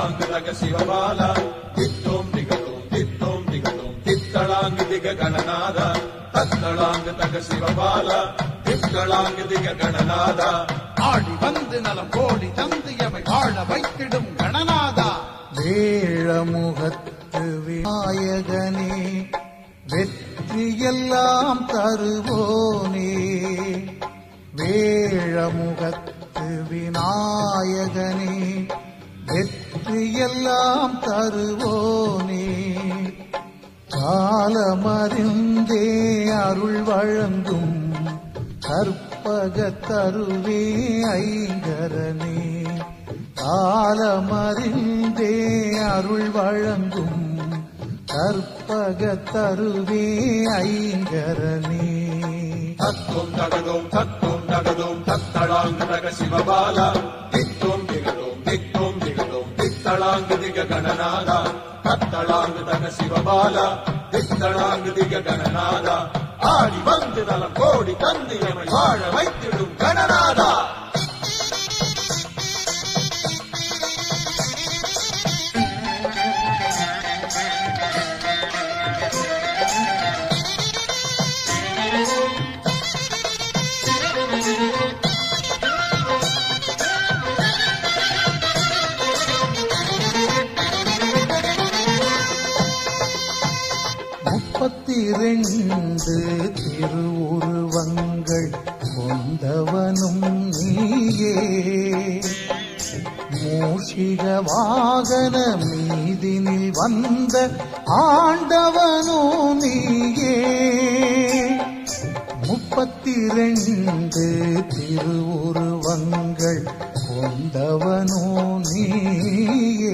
தித்தளாங்கு தக சிவபால தித்தோம் திகழும் தித்தோம் திகழும் தித்தளாங்கு திக கணநாத தத்தளாங்கு தக சிவபால தித்தளாங்கு திக கணநாத ஆடி வந்து நலம் கோடி தந்து எமை வாழ வைத்திடும் கணநாதா வேழமுகத்து விநாயகனே வெற்றியெல்லாம் தருவோனே வேழமுகத்து விநாயகனே வெற்றியெல்லாம் தருவோனே காலமறிந்தே அருள் வழங்கும் கற்பக தருவே ஐங்கரனே காலமறிந்தே அருள் வழங்கும் கற்பக தருவே ஐங்கரனே தத்தும் தகதும் தத்தும் தகதும் தத்தளாங்கு தக சிவபால தித்தோம் திகழும் தித்தோம் திகழும் தித்தளாங்கு திக கணநாத தத்தளாங்கு தக சிவபால தித்தளாங்கு திக கணநாத ஆடி வந்து நலம் கோடி தந்து எமை வாழ வைத்திடும் கணநாதா முப்பத்தி ரெண்டு திருவுருவங்கள் கொண்டவனும் நீயே மூஷிக வாகன மீதினில் வந்த ஆண்டவனும் நீயே முப்பத்தி ரெண்டு திருவுருவங்கள் கொண்டவனோ நீயே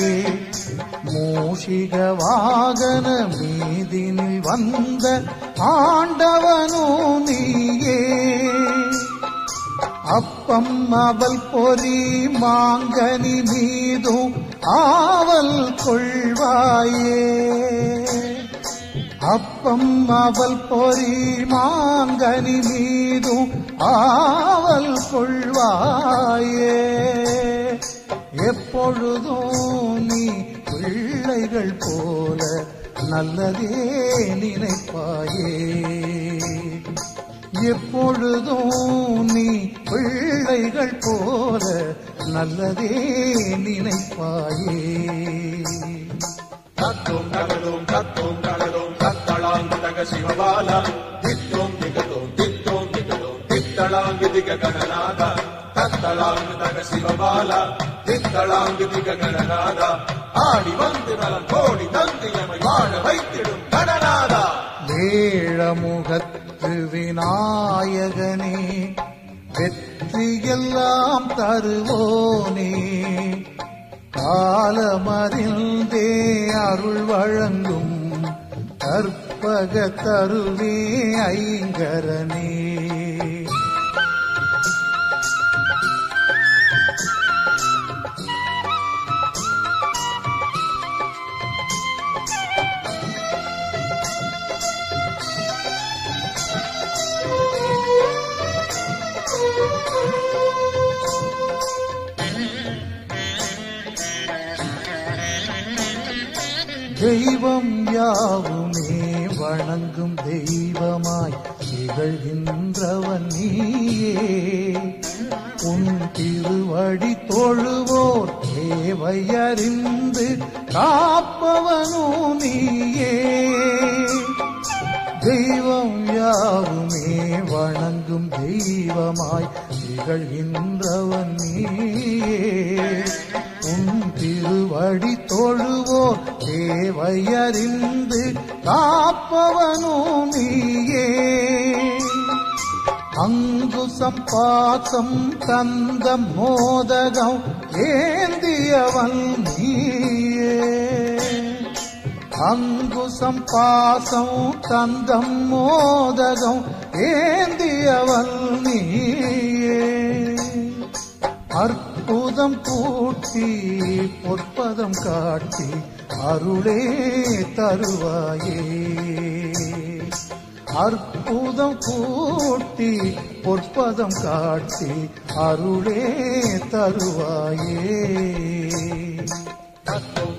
மூஷிக வாகன மீதினில் வந்த ஆண்டவனோ நீயே அப்பம் அவல் பொறி மாங்கனி மீதும் ஆவல் கொள்வாயே அப்பம் அவல் பொறி மாங்கனி மீதும் ஆவல் கொள்வாயே எப்பொழுதும் நீ பிள்ளைகள் போல நல்லதே நினைப்பாயே எப்பொழுதும் நீ பிள்ளைகள் போல நல்லதே நினைப்பாயே தத்தும் தகதும் தத்தும் தகதும் தத்தளாங்கு தக சிவபால தித்தோம் திகதும் தித்தோம் திகதும் தித்தளாங்கு திக கணநாத தத்தளாங்கு தக சிவபால தித்தளாங்கு திக கணநாத ஆடி வந்து நலம் கோடி தந்து எமை வாழ வைத்திடும் கணநாதா வேழமுகத்து விநாயகனே வெற்றியெல்லாம் தருவோனே காலமறிந்தே அருள் வழங்கும் கற்பக தருவே ஐங்கரனே தெய்வம் யாவுமே வணங்கும் தெய்வமாய் திகழ்கின்றவன் நீயே உன் திருவடி தொழுவோர் தேவையறிந்து காப்பவனோ நீயே தெய்வம் யாவுமே வணங்கும் தெய்வமாய் திகழ்கின்றவன் நீயே உன் திருவடி தொழுவோர் தேவையறிந்து காப்பவனோ நீயே அங்குசம் பாசம் தந்த மோதகம் ஏந்தியவன் நீயே அங்குசம் பாசம் தந்தம் மோதகம் ஏந்தியவன் நீயே அற்புதம் கூட்டி பொற்பதம் காட்டி அருளே தருவாயே அற்புதம் கூட்டி பொற்பதம் காட்டி அருளே தருவாயே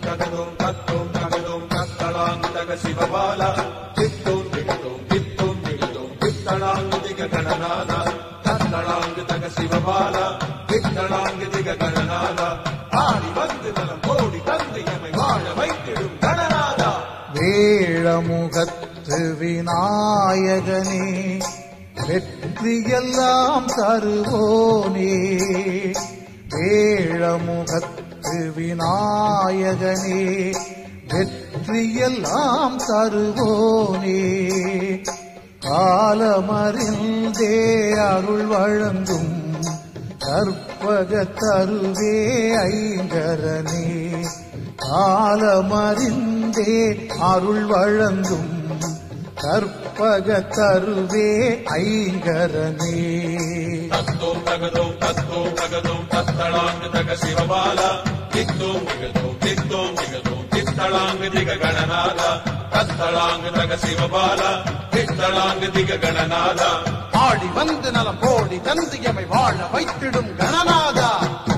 தகதும் தத்தும் தகதும் தத்தளாங்கு தக சிவபால தித்தும் திகதும் தித்தும் திகதும் தித்தளாங்கு திக கணநாத தத்தளாங்கு தக சிவபால தித்தளாங்கு திக கணநாத ஆடி வந்து நலம் கோடி தந்து எமை வாழ வைத்திடும் கணநாதா வேழமுகத்து விநாயகனே வெற்றியெல்லாம் தருவோனே வேழமுகத்து விநாயகனே வெற்றியெல்லாம் தருவோனே காலமறிந்தே அருள் வழங்கும் கற்பக தருவே ஐங்கரனே காலமறிந்தே அருள் வழங்கும் கற்பக தருவே ஐங்கரனே தத்தோம் தகதோம் தத்தோம் தகதோம் தத்தளாங்கு தக சிவபால தித்தோம் திகதோம் தித்தோம் திகதோம் தித்தளாங்கு திக கணநாத தத்தளாங்கு தக சிவபால தித்தளாங்கு திக கணநாத ஆடி வந்து நலம் கோடி தந்து எமை வாழ வைத்திடும் கணநாதா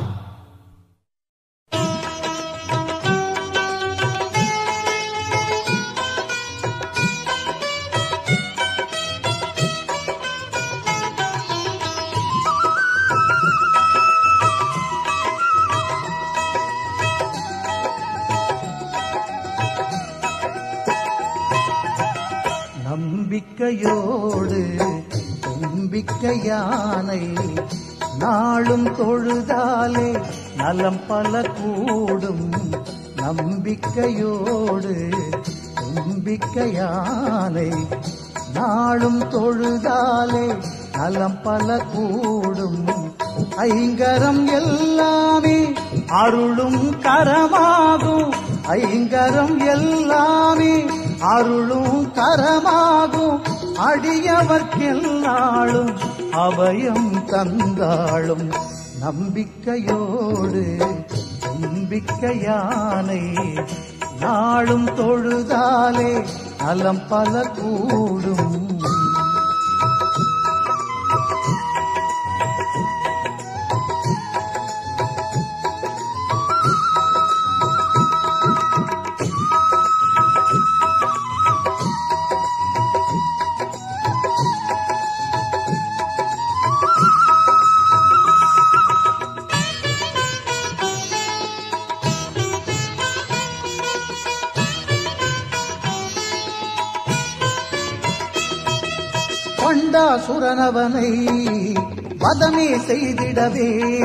நம்பிக்கையோடு தும்பிக்கை யானை நாளும் தொழுதாலே நலம் பல கூடும் நம்பிக்கையோடு தும்பிக்கை யானை நாளும் தொழுதாலே நலம் பல கூடும் ஐங்கரம் எல்லாமே அருளும் கரமாகும் ஐங்கரம் எல்லாமே அருளும் கரமாகும் அடியவர்க்கெல்லாளும் அபயம் தந்தாளும் நம்பிக்கையோடு நம்பிக்கையானை நாளும் தொழுதாலே நலம் பல கூடும் பண்டாசுரனவனை வதமே செய்திடவே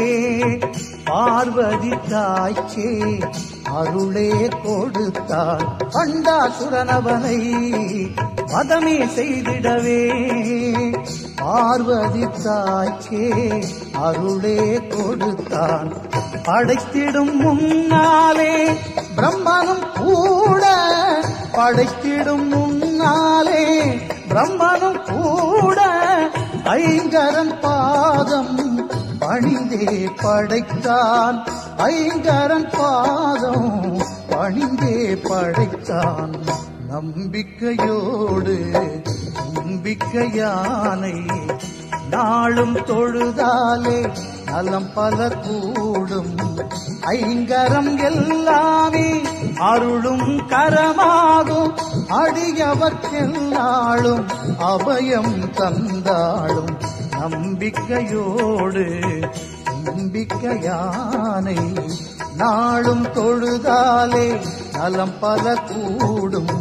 பார்வதி தாய்ச்சே அருளே கொடுத்தாள் பண்டாசுரனவனை வதமே செய்திடவே பார்வதி தாய்க்கே அருளே கொடுத்தான் படைத்திடும் முன்னாலே பிரம்மனும் கூட படைத்திடும் முன்னாலே பிரம்மனும் கூட ஐங்கரன் பாதம் பணிந்தே படைத்தான் ஐங்கரன் பாதம் பணிந்தே படைத்தான் நம்பிக்கையோடு நம்பிக்கையானை நாளும் தொழுதாலே நலம் பல கூடும் ஐங்கரம் எல்லாமே அருளும் கரமாகும் அடியவர்க்கெல்லாளும் அபயம் தந்தாளும் நம்பிக்கையோடு நம்பிக்கையானை நாளும் தொழுதாலே நலம் பல கூடும்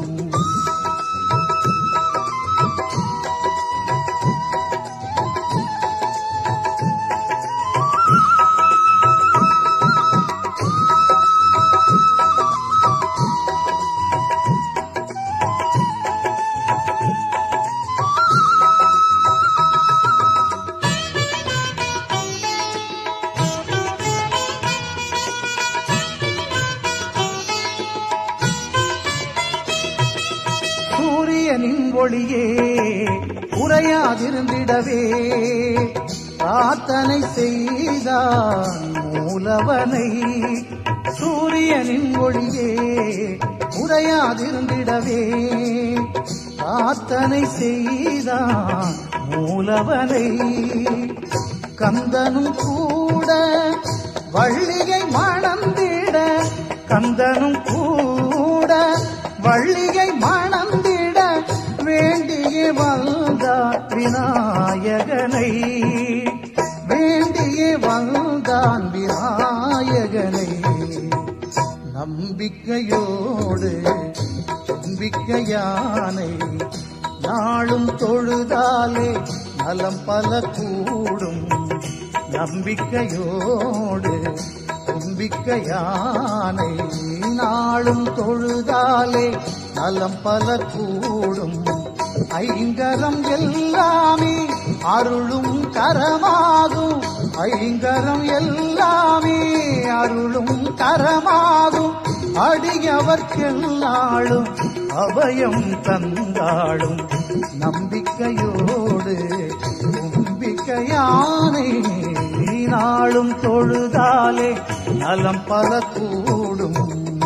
சூரியனின் ஒளியே உறையாதிருந்திடவே பிரார்த்தனை செய்தான் மூலவனை சூரியனின் ஒளியே உறையாதிருந்திடவே பிரார்த்தனை செய்தான் மூலவனை கந்தனும் கூட வள்ளியை மணந்திட கந்தனும் கூட வள்ளியை மணந்திட வேண்டியே வந்தான் விநாயகனை வேண்டியே வந்தான் விநாயகனை நம்பிக்கையோடு நம்பிக்கையானை நாளும் தொழுதாலே நலம் பல கூடும் நம்பிக்கையோடு தும்பிக்கையானை நாளும் தொழுதாலே நலம் பல கூடும் ஐங்கரம் எல்லாமே அருளும் கரமாகும் ஐங்கரம் எல்லாமே அருளும் கரமாகும் அடியவர்க்கெல்லாளும் அபயம் தந்தாளும் நம்பிக்கையோடு நம்பிக்கையானை நாளும் தொழுதாலே நலம் பல கூடும்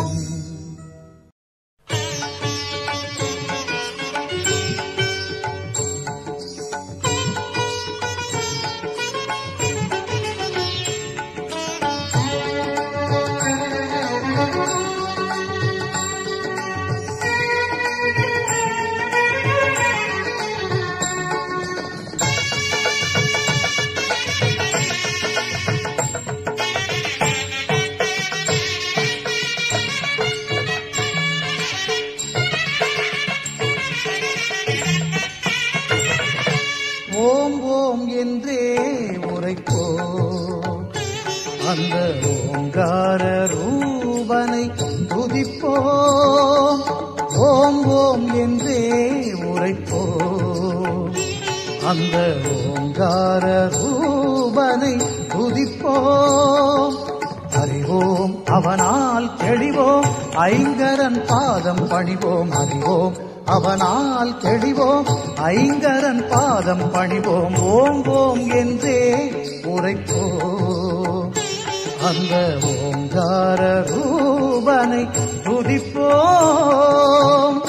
ஓம் ஓம் என்றே உரைப்போம் அந்த ஓங்கார ரூபனை துதிப்போம் ஓம் ஓம் என்றே உரைப்போம் அந்த ஓங்கார ரூபனை துதிப்போம் அறிவோம் அவனால் தெளிவோம் ஐங்கரன் பாதம் பணிவோம் அறிவோம் அவனால் தெளிவோம் ஐங்கரன் பாதம் பணிவோம் ஓம் ஓம் என்றே உரைப்போம் அந்த ஓங்கார ரூபனை துதிப்போம்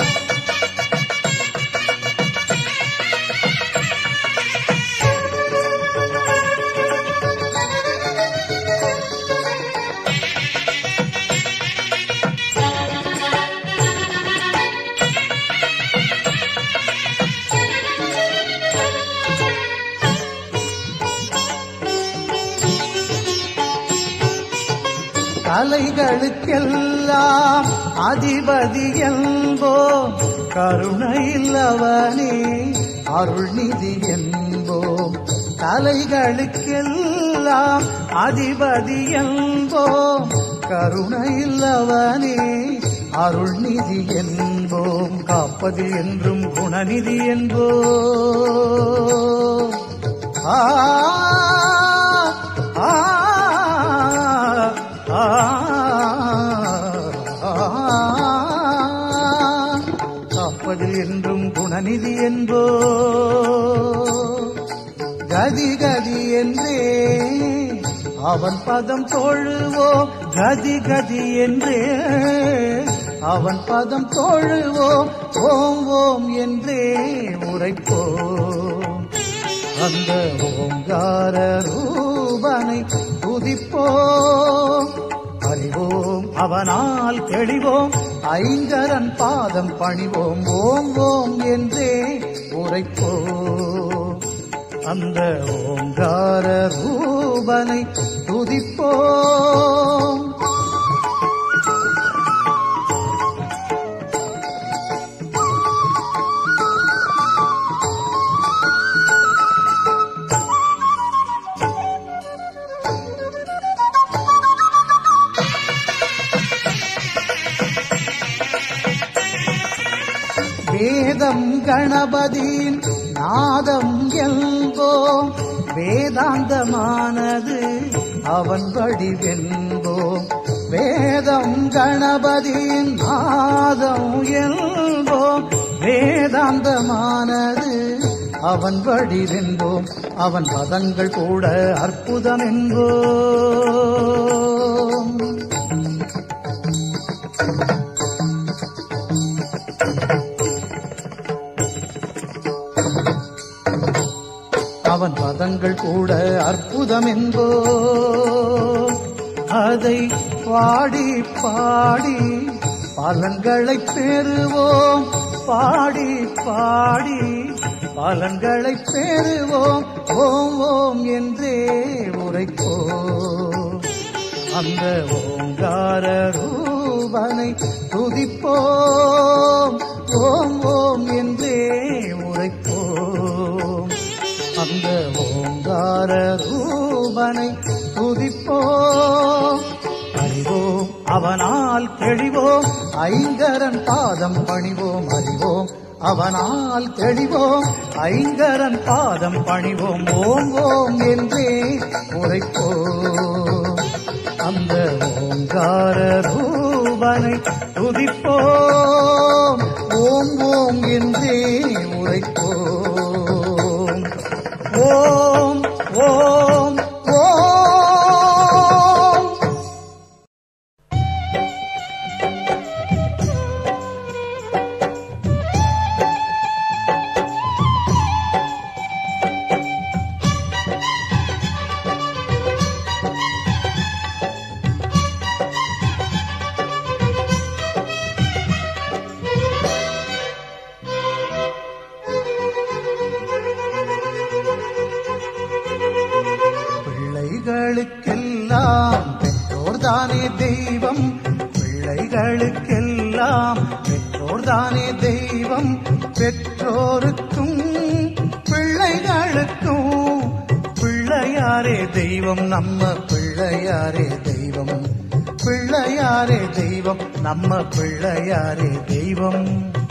கலைகளுக்கெல்லாம் அதிபதி என்போம் கருணையில்லவனே அருள்நிதி என்போம் கலைகளுக்கெல்லாம் அதிபதி என்போம் கருணையில்லவனே அருள்நிதி என்போம் காப்பது என்றும் குணநிதி என்போம் ஆ ஆ ஆ காப்பது என்றும் குணநிதி என்போ கதி கதி என்றே அவன் பதம் தொழுவோம் கதி கதி என்றே அவன் பதம் தொழுவோம் ஓம் ஓம் என்றே உரைப்போம் அந்த ஓங்கார ரூபனை துதிப்போம் அறிவோம் அவனால் தெளிவோம் ஐங்கரன் பாதம் பணிவோம் ஓம் ஓம் என்றே உரைப்போம் அந்த ஓங்கார ரூபனை துதிப்போம் வேதம் கணபதியின் நாதம் என்போம் வேதாந்தமானது அவன் வடிவென்போம் வேதம் கணபதியின் நாதம் என்போம் வேதாந்தமானது அவன் வடிவென்போம் அவன் பதங்கள் கூட அற்புதம் என்போம் அவன் பதங்கள் கூட அற்புதம் என்போ அதை பாடி பாடி பலன்களை பெறுவோம் பாடி பாடி பலன்களை பெறுவோம் ஓம் ஓம் என்றே உரைப்போம் அந்த ஓங்கார ரூபனை துதிப்போம் ஓம் ஓம் என்றே உரைப்போம் அந்த ஓங்கார ரூபனை துதிப்போம் அறிவோம் அவனால் தெளிவோம் ஐங்கரன் பாதம் பணிவோம் அறிவோம் அவனால் தெளிவோம் ஐங்கரன் பாதம் பணிவோம் ஓம் ஓம் என்றே உரைப்போம் அந்த ஓங்கார ரூபனை துதிப்போம் ஓம் ஓம் என்றே உரைப்போம் ஓம் ஓம் ஓம் பிள்ளைகளுக்கெல்லாம் பெற்றோர் தானே தெய்வம் பிள்ளைகளுக்கெல்லாம் பெற்றோர் தானே தெய்வம் பெற்றோருக்கும் பிள்ளைகளுக்கும் பிள்ளையாரே தெய்வம் நம்ம பிள்ளையாரே தெய்வம் பிள்ளையாரே தெய்வம் நம்ம பிள்ளையாரே தெய்வம்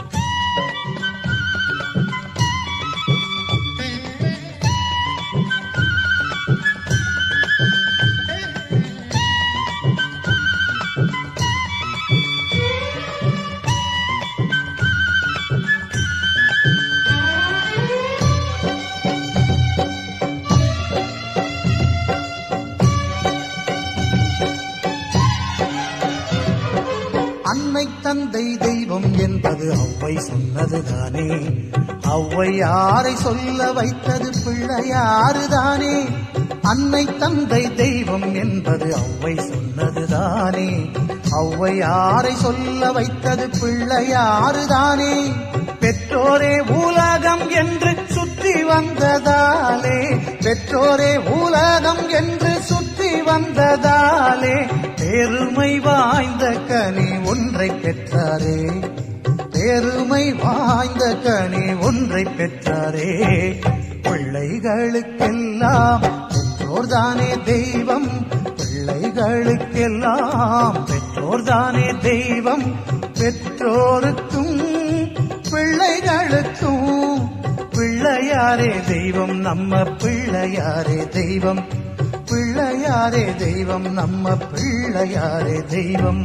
அன்னை தந்தை தெய்வம் என்பது ஔவை சொன்னதுதானே ஔவை யாரை சொல்ல வைத்தது பிள்ளையாறுதானே அன்னை தந்தை தெய்வம் என்பது ஔவை சொன்னதுதானே ஔவை யாரை சொல்ல வைத்தது பிள்ளையாறுதானே பெற்றோரே உலகம் என்று சுற்றி வந்ததாலே பெற்றோரே உலகம் என்று சுற்றி வந்ததாலே பெருமை வாய்ந்த கனி ஒன்றை பெற்றாரே பெருமை வாய்ந்த கனி ஒன்றை பெற்றாரே பிள்ளைகளுக்கெல்லாம் பெற்றோர்தானே தெய்வம் பிள்ளைகளுக்கெல்லாம் பெற்றோர்தானே தெய்வம் பெற்றோருக்கும் பிள்ளைகளுக்கும் பிள்ளையாரே தெய்வம் நம்ம பிள்ளையாரே தெய்வம் பிள்ளையாரே தெய்வம் நம்ம பிள்ளையாரே தெய்வம்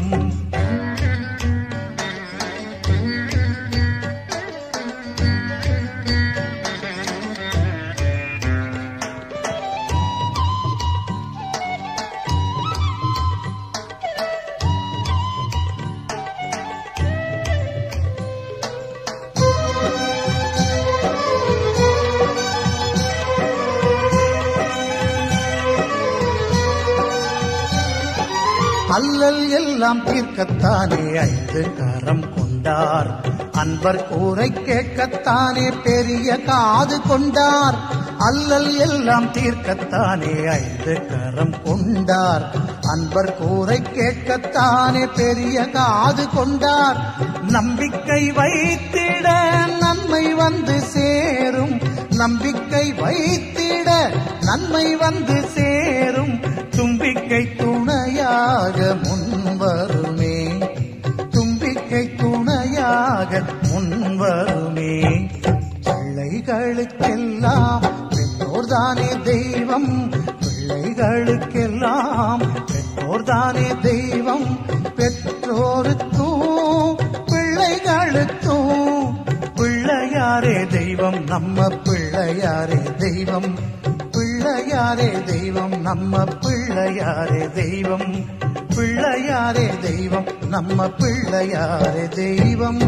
அல்லல் எல்லாம் தீர்க்கத்தானே ஐந்து கரம் கொண்டார் அன்பர் கூரை கேட்கத்தானே பெரிய காது கொண்டார் அல்லல் எல்லாம் தீர்க்கத்தானே ஐந்து கரம் கொண்டார் அன்பர் கூரை கேட்கத்தானே பெரிய காது கொண்டார் நம்பிக்கை வைத்திட நன்மை வந்து சேரும் நம்பிக்கை வைத்திட நன்மை வந்து சேரும் தும்பிக்கை துணையாக முன்வருமே தும்பிக்கை துணையாக முன்வருமே பிள்ளைகளுக்கெல்லாம் பெற்றோர்தானே தெய்வம் பிள்ளைகளுக்கெல்லாம் பெற்றோர்தானே தெய்வம் பெற்றோருக்கும் பிள்ளைகளுக்கும் பிள்ளையாரே தெய்வம் நம்ம பிள்ளையாரே தெய்வம் பிள்ளையாரே தெய்வம் நம்ம பிள்ளையாரே தெய்வம் பிள்ளையாரே தெய்வம் நம்ம பிள்ளையாரே தெய்வம்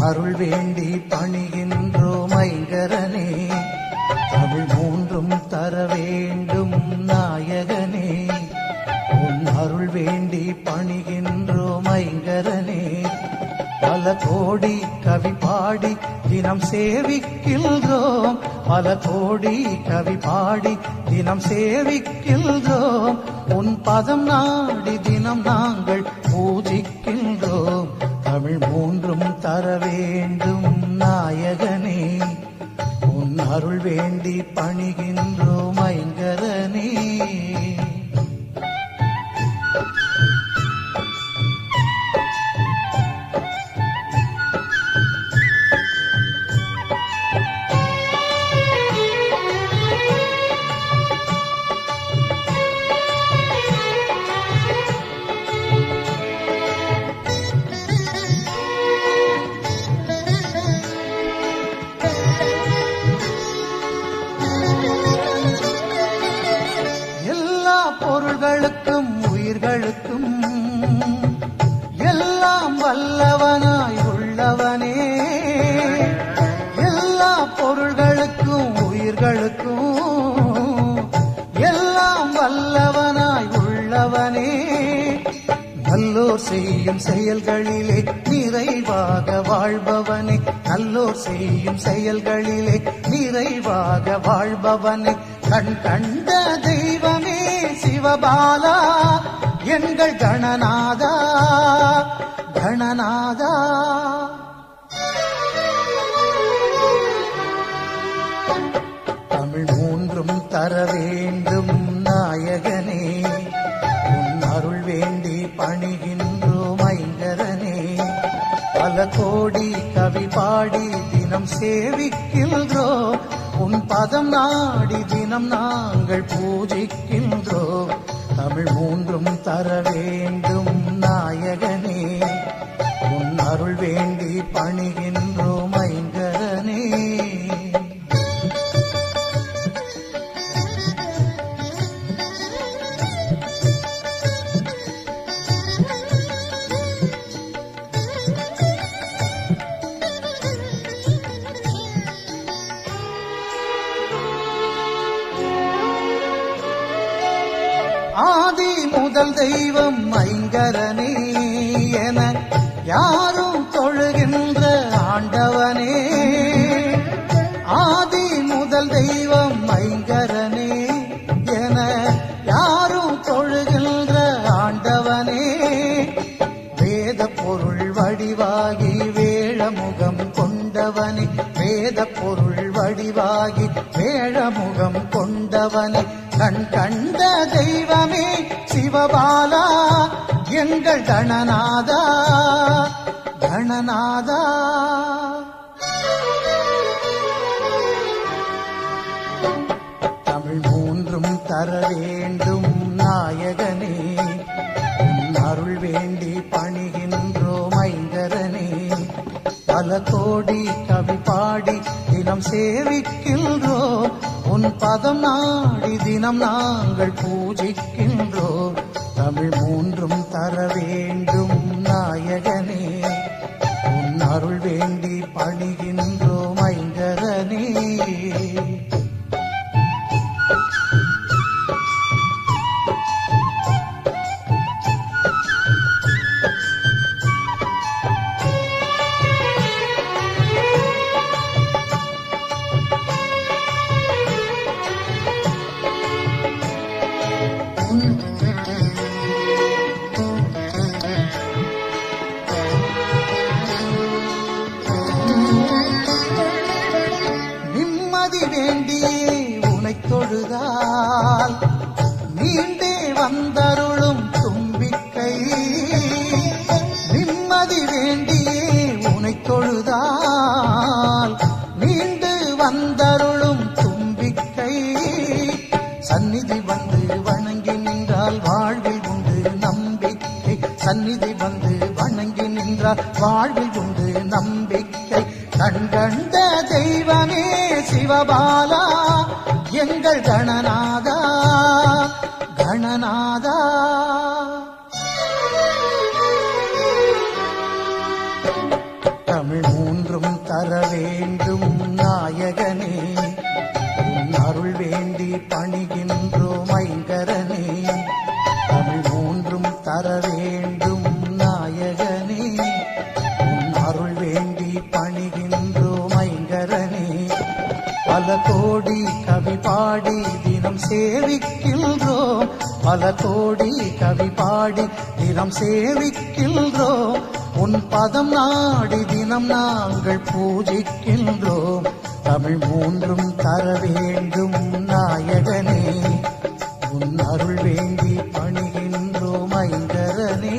அருள் வேண்டி பணிகின்றோம் ஐங்கரனே தமிழ் மூன்றும் தர வேண்டும் நாயகனே உன் அருள் வேண்டி பணிகின்றோம் ஐங்கரனே பல கோடி கவி பாடி தினம் சேவிக்கின்றோம் பல கோடி கவி பாடி தினம் சேவிக்கின்றோம் உன் பதம் நாடி தினம் நாங்கள் பூஜிக்கின்றோம் தமிழ் மூன்றும் தர வேண்டும் நாயகனே உன் அருள் வேண்டி பணிகின்றோம் ஐங்கரனே எல்லா பொருள்களுக்கும் உயிர்களுக்கும் எல்லாம் வல்லவனாய் உள்ளவனே எல்லா பொருள்களுக்கும் உயிர்களுக்கும் எல்லாம் வல்லவனாய் உள்ளவனே நல்லோர் செய்யும் செயல்களிலே நிறைவாக வாழ்பவனே நல்லோர் செய்யும் செயல்களிலே நிறைவாக வாழ்பவனே கண் கண்ட தெய்வமே சிவபாலா எங்கள் கணநாதா கணநாதா தமிழ் மூன்றும் தர வேண்டும் நாயகனே உன் அருள் வேண்டி பணிகின்றோம் ஐங்கரனே பல கோடி கவி பாடி தினம் சேவிக்கின்றோம் உன் பதம் நாடி தினம் நாங்கள் பூஜிக்கின்றோம் தமிழ் மூன்றும் தர வேண்டும் நாயகனே உன் அருள் வேண்டி பணிகின்றோம் ஐங்கரனே ஆதி முதல் தெய்வம் ஐங்கரனே என யாரும் தொழுகின்ற ஆண்டவனே ஆதி முதல் தெய்வம் ஐங்கரனே என யாரும் தொழுகின்ற ஆண்டவனே வேத பொருள் வடிவாகி வேழமுகம் கொண்டவனே வேத பொருள் வடிவாகி வேழமுகம் கொண்டவனே கண் கண்ட தெய்வமே சிவபாலா எங்கள் கணநாதா கணநாதா தமிழ் மூன்றும் தர வேண்டும் நாயகனே உன் அருள் வேண்டி பணிகின்றோம் ஐங்கரனே பல கோடி கவி பாடி தினம் சேவிக்கின்றோம் உன் பதம் நாடி தினம் நாங்கள் பூஜிக்கின்றோம் தமிழ் மூன்றும் தர வேண்டும் நாயகனே உன் அருள் வேண்டி பணிகின்றோம் ஐங்கரனே நிம்மதி வேண்டியே உனை தொழுதால் நீண்டே வந்தருளும் தும்பிக்கை நிம்மதி வேண்டியே உனை தொழுதால் நீண்டு வந்தருளும் தும்பிக்கை சந்நிதி வந்து வணங்கி நின்றால் வாழ்வில் உண்டு நம்பிக்கை சந்நிதி வந்து வணங்கி நின்றால் வாழ்வில் உண்டு நம்பிக்கை கண் கண்ட தெய்வமே சிவபாலா எங்கள் கணநாதா கணநாதா தமிழ் மூன்று தர வேண்டும் நாயகனே உன் அருள் வேண்டி பணிகின்றோம் ஐங்கரனே தமிழ் மூன்றும் தர வேண்டும் நாயகனே உன் அருள் வேண்டி பணிகின்றோம் ஐங்கரனே பல கோடி கவி பாடி தினம் சேவிக்கின்றோம் பல கோடி கவி பாடி தினம் சேவிக்கின்றோம் உன் பதம் நாடி தினம் நாங்கள் பூஜிக்கின்றோம் தமிழ் மூன்றும் தர வேண்டும் நாயகனே உன் அருள் வேண்டி பணிகின்றோம் ஐங்கரனே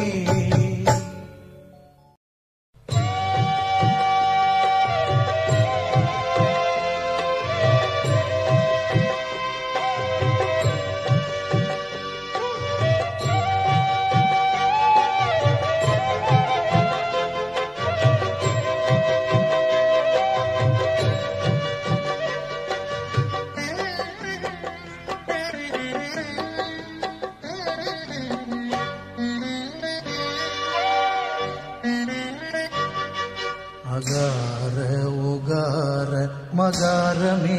அகார உகார மகாரமே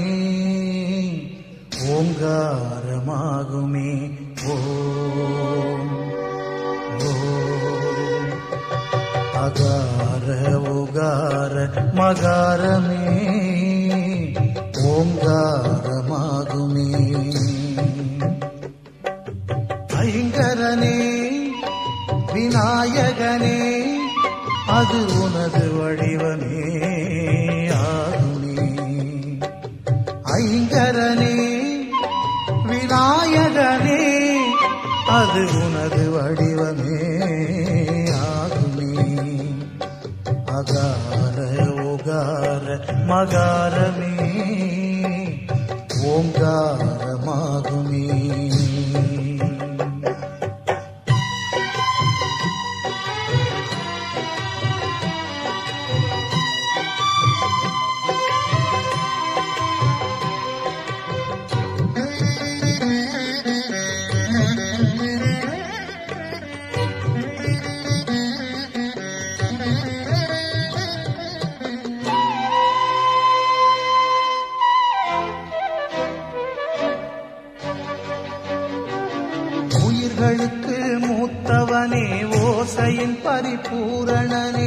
ஓங்காரமாகுமே ஓம் ஓம் அகார உகார மகாரமே ஓங்காரமாகுமே ஐங்கரனே விநாயகனே அது உனது வடிவமே ஆகுமே ஐங்கரனே விநாயகனே அது உனது வடிவமே ஆகுமே அகார உகார மகாரமே ஓங்காரமாகுமே உயிர்களுக்கு மூத்தவனே ஓசையின் பரிபூரணனே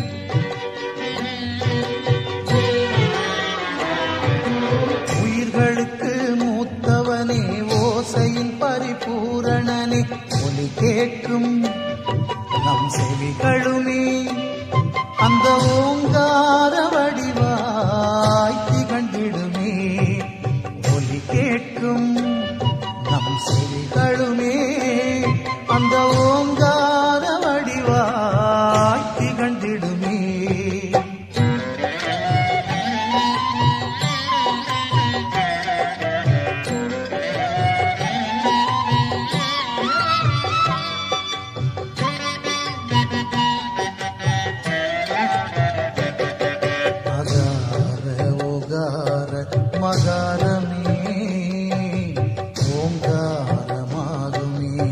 உயிர்களுக்கு மூத்தவனே ஓசையின் பரிபூரணனே ஒலி கேட்கும் நம் செவிகளுமே அந்த ஓங்கார வடிவாய் திகழ்ந்திடுமே ஒலி கேட்கும் நம் செவிகளுமே அந்த ஓங்கார வடிவாய் திகழ்ந்திடுமே அகார ஓகார மகாரமே ஓங்காரமாகுமே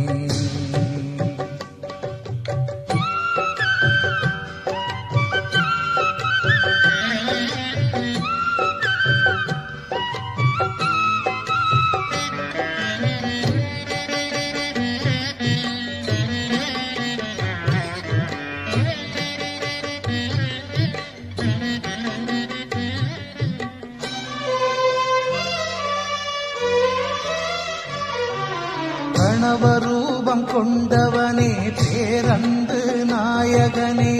பிரணவரூபம் கொண்டவனே பேரன்பு நாயகனே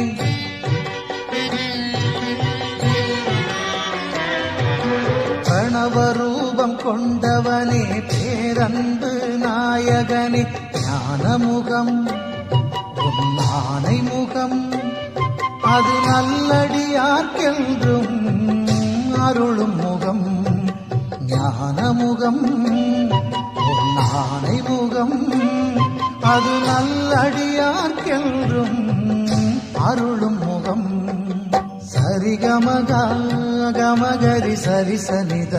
பிரணவரூபம் கொண்டவனே பேரன்பு நாயகனே ஞானமுகம் உன் ஆனை முகம் அது நல்லடியார்க்கென்றும் அருளும் முகம் ஞானமுகம் உன் ஆனை முகம் அது நல்லடியார்க்கென்றும் அருளும் முகம் சரிகமக கமகரி சரிசனித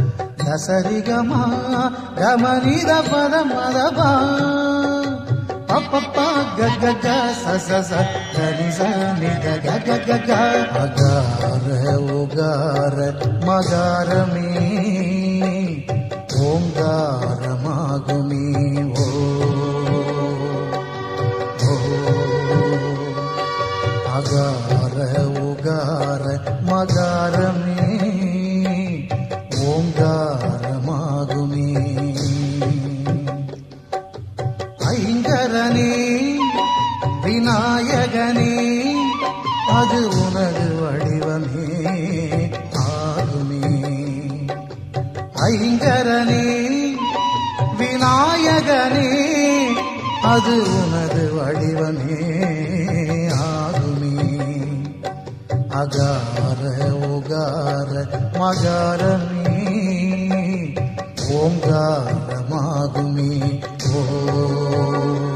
தசரிகமா கமனித பதமதபா பப்பப்பா கக ச ச ச கரி ச நி க க க க க அகார உகார மகாரமே ஓங்காரமாகுமே ஓ ஓ அகார உகார மகாரமே ஓங்காரமாகுமே ஐங்கரனே விநாயகனே அது உனது வடிவமே ஆகுமே ஐங்கரனே விநாயகனே அது உனது வடிவமே ஆகுமே அகார உகார மகாரமே ஓங்காரமாகுமே ஓ